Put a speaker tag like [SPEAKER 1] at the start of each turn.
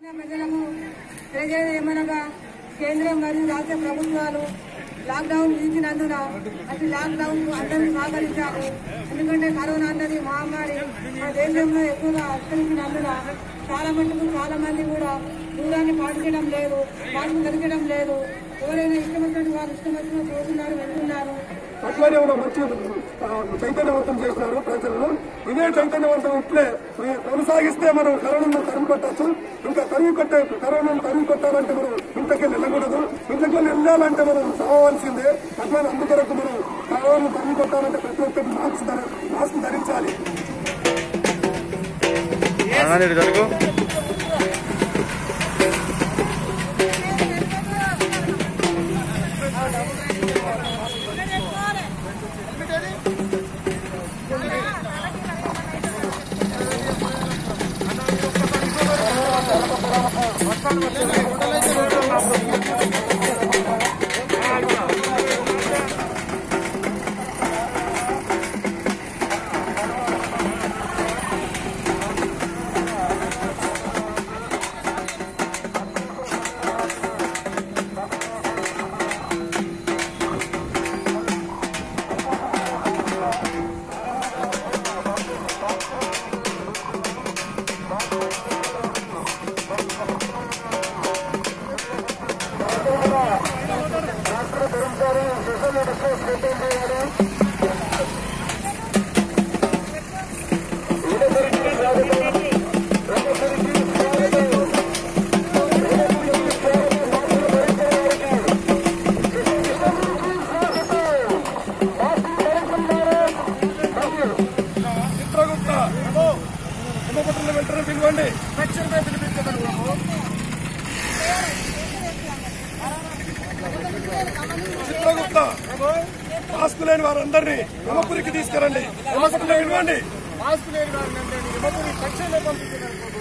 [SPEAKER 1] ప్రజలకు తెలియజేయడం ఏమనగా కేంద్రం మరియు రాష్ట్ర ప్రభుత్వాలు లాక్డౌన్ విధించినందున అసలు లాక్డౌన్ కు అందరూ సహకరించారు ఎందుకంటే కరోనా అన్నది మహమ్మారి మన దేశంలో ఎక్కువగా విస్తరించినందున చాలా మటుకు చాలా మంది కూడా దూరాన్ని పాటించడం లేదు మాస్క్ ధరించడం లేదు ఎవరైనా ఇష్టం వచ్చినట్టు వారు ఇష్టం వచ్చినట్టు పోతున్నారు వెళ్తున్నారు
[SPEAKER 2] అట్లనే కూడా మంచి ఆ, చైతన్యవంతం చేసినారు ప్రజలను ఇదే చైతన్యవంతం ఇట్లే ఈ కొనసాగిస్తే మనం కరోనాను తరిమి కొట్టచ్చు ఇంకా తరిమి కొట్టే కరోనాను తరిమి కొట్టాలంటే మనం ఇంతకెళ్ళి వెళ్ళకూడదు ఇంతకెళ్ళి వెళ్ళాలంటే మనం చావాల్సిందే అట్లనే అందుకొరకు మనం కరోనాను తరిమి కొట్టాలంటే ప్రతి ఒక్కరు మాస్క్ ధర- మాస్క్ ధరించాలి
[SPEAKER 3] ఆనంద్ జరుగు
[SPEAKER 2] చిత్రగుప్త హిమపత్రులు వెంటనే పిలవండి తక్షణమే పిలిపించమని చిత్రగుప్త మాస్క్ లేని వారందరినీ యమపురికి తీసుకురండి యమపురికి పిలవండి
[SPEAKER 4] మాస్క్ లేని వారిని అంటే యమపురి తక్షణమే పంపించగలుగుతారు